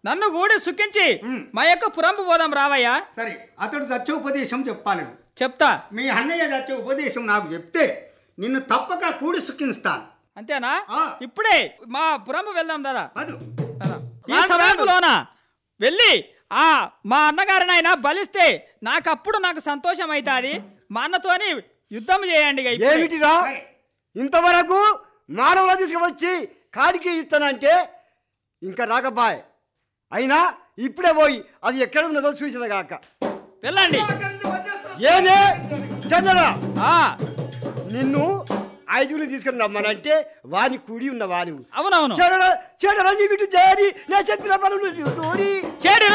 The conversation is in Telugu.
నన్ను గూడి సుఖించి ఉమ్. మా యొక్క పురంపు పోదాం రావయ్యా సరే అతడు సత్య ఉపదేశం చెప్పాలి నువ్వు. చెప్తా మీ అన్నయ్య సత్య ఉపదేశం నాకు చెప్తే నిన్ను తప్పక కూడి సుఖిస్తాను అంతేనా ఆ. ఇప్పుడే మా పురంపు వెళ్దాం దాదా పదు ఈ సమయంలోన వెళ్ళి ఆ మా అన్నగారినైనా బలిస్తే నాకప్పుడు నాకు సంతోషం అవుతుంది మా అన్నతోని యుద్ధం చేయండి ఇక ఇప్పుడే. ఏమిటిరా సరే. ఇంతవరకు మానవుల తీసుకువచ్చి కాడికి ఇస్తానంటే ఇంకా రాకబాయ్ అయినా ఇప్పుడే పోయి అది ఎక్కడ ఉన్నదో చూసిన కాక వెళ్ళండి ఏమే చంద్రరా ఆ నిన్ను ఐదుగురిని తీసుకుని రమ్మనంటే వాని కుడి ఉన్న వాని అవునవును చెడరా చెడరా నీకు చేరి నేను చెప్పిన పనులు దూరి చేడు